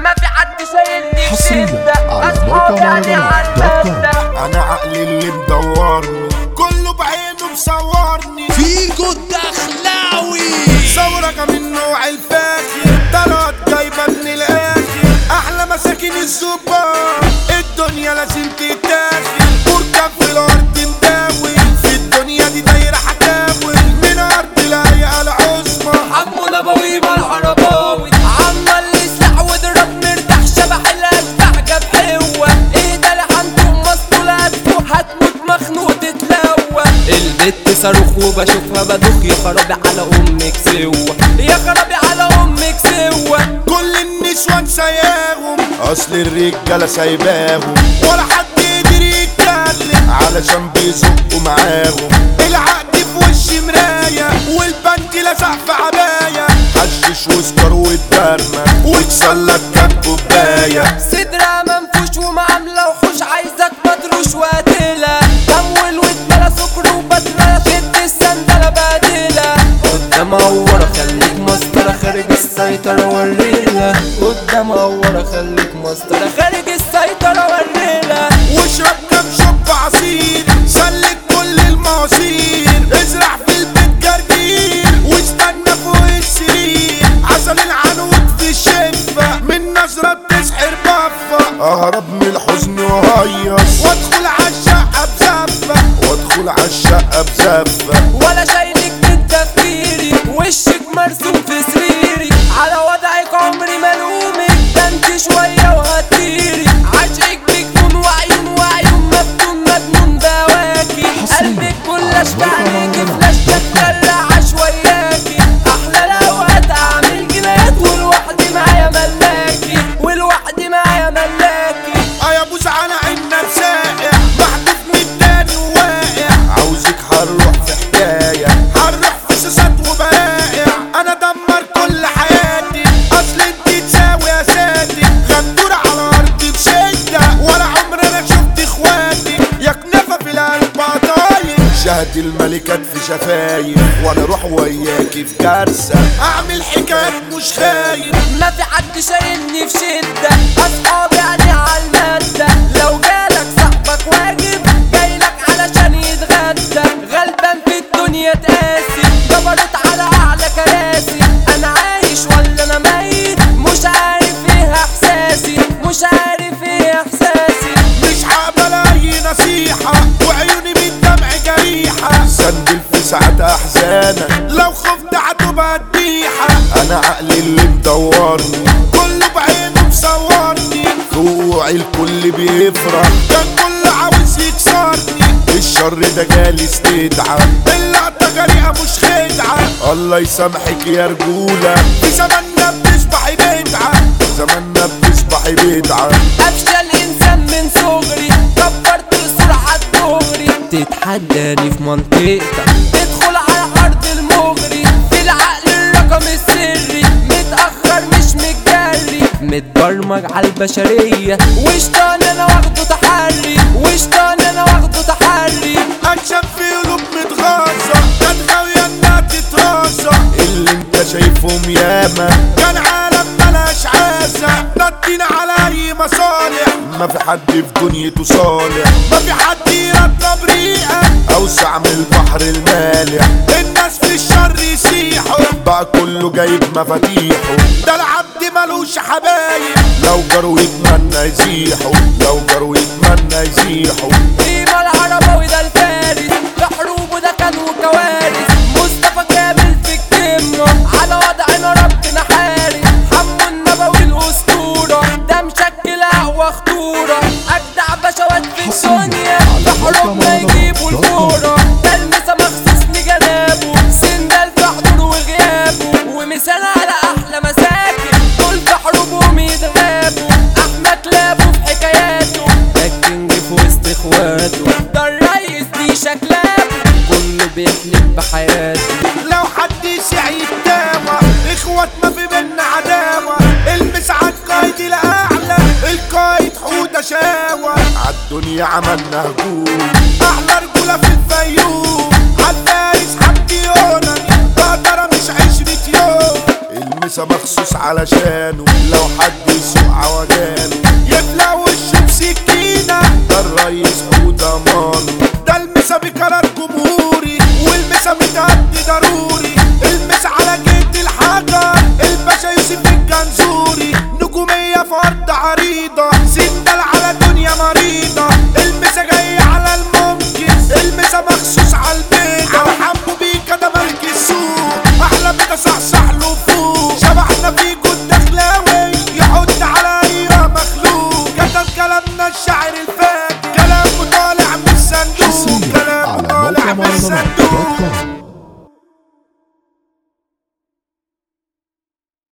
ما في حد شايلني في حصرياً شدة على اصحابي موقع علي مهرجانات دوت كوم. عالمادة انا عقلي اللي مدورني كله بعينه مصورني فيجو الدخلاوي ثورة من نوع الفاخر طلعت جايبة من الاخر احلى مساكن الزبار الدنيا لازم تتاخر بركب في الارض مداوي في الدنيا دي دايرة حكاوي من ارض الهيئة العظمى عمو نبوي بالعرباوي عمال يسلح وضرب مرتاح شبح الاشباح جاب حوة ايه ده اللي عندهم مسطولات هتموت مخنوق تتلوى البت صاروخ وبشوفها بدوخ يا خرابي على امك سوا يا خرابي على امك سوا كل النسوان ساياهم اصل الرجاله سايباهم ولا حد يقدر يتكلم علشان بيزقوا معاهم العقد في وش مرايه والبنك لزق في عبايه حشش وسكر واتدرمى وتسلك كام كوبايه صدرها منفوش ومعاملة وحوش عايزك مدروش وقتلة تمويل واتملى سكر وبدلة شد السندلة بدلة قدام ورا خليك مسطرة خارج السيطرة وريلة قدام ورا خليك مسطرة خارج السيطرة وريلة واشرب كام شوب عصير سلك كل المواسير ازرع في البيت جرجير واستنى فوق السرير عسل العنود في الشفة من نظرة بتسحر بفة اهرب من الحزن وهيص وادخل عالشقة بزفة وادخل عالشقة بزفة ولا شايلك من تفكيري وشك مرسوم في سريري على وضعك عمري ملومك ده انت شوية وهتطيري عشقك بيكون وعيون وعيون مفتون مجنون بواكي قلبك كل اشباعك فلاشتك كرع شوياكي احلى الاوقات اعمل جنايات والوحدي معايا ملاكي والوحدي معايا ملاكي اه يا بوز على عنا بسائع محدود من التاني وواقع عاوزك هنروح في حكاية هنروح في سيسات وبائع انا دمر كل حياتي اصل انت تساوي اساتي غدور على ارضي بشدة ولا عمر انا شفت اخواتي يا كنافة في القلب قطايف شهد الملكات في شفايف وانا اروح وياكي في كارثة اعمل حكايات مش خايف ما في حد شايلني في شدة أصحابي علي عالمادة لو جالك صاحبك واجب جايلك علشان يتغدى غلبان في الدنيا تقاسي جبرت على أعلى كراسي أنا عايش ولا أنا ميت مش عارف إيه إحساسي مش عارف إيه إحساسي مش هقبل اي نصيحة وعيوني بالدمع جريحة سندل في ساعات احزانك لو خفت هتبقى ذبيحة انا عقلي اللي مدورني كله بعينه مصورني فوقي الكل بيفرح كان كل عاوز يكسرني الشر ده جالي استدعى اللقطة جريئة مش خدعة الله يسامحك يا رجولة في زماننا بتصبحي بدعة في زماننا بتصبحي بدعة أفشل إنسان من صغري كبرت السرعة الدغري تتحداني في منطقتك تدخل على أرض المغري في العقل الرقم السري متأخر مش متجري متبرمج على البشرية وشطان أنا واخده تحري وشطان أنا واخده تحري اكشن في قلوب متغاظة كانت غاوية انها تترازة اللي انت شايفهم ياما كان عالم ملاش عازة نطين على اي مصالح ما في حد في دنيته صالح ما في حد يرضى بريئة اوسع من البحر المالح الناس في الشر يسيحوا بقى كله جايب مفاتيحه ده العبد ملوش حبايب لو جروا يتمنى يزيحوا لو جروا يتمنى يزيحوا قيمة العرباوي ده الفارس في حروبه ده كان وكوارث مصطفى كامل في الكلمة على وضعنا ربنا حارس حمو النبوي الأسطورة ده مشكل أقوى خطورة أجدع بشوات في الدنيا في حروبنا يجيبوا الكورة ده المسا مخصوص لجنابه سندال في حضوره وغيابه ومثال على أحلى مساكن دول في حروبهم يتغابوا أحمد كلابه في حكاياته ده الكينج في وسط اخواته ده الريس دي شكلاته كله بيحلم بحياته لو حد يسع يتداوى اخواتنا في بينا عداوة المس عالقايد الاعلى القايد حودة شاوى عالدنيا عملنا هجوم احلى رجولة في الفيوم عالفارس حمدي يوناني بقدر مش عشرة يوم المسا مخصوص علشانه لو حد يسوق الشاعر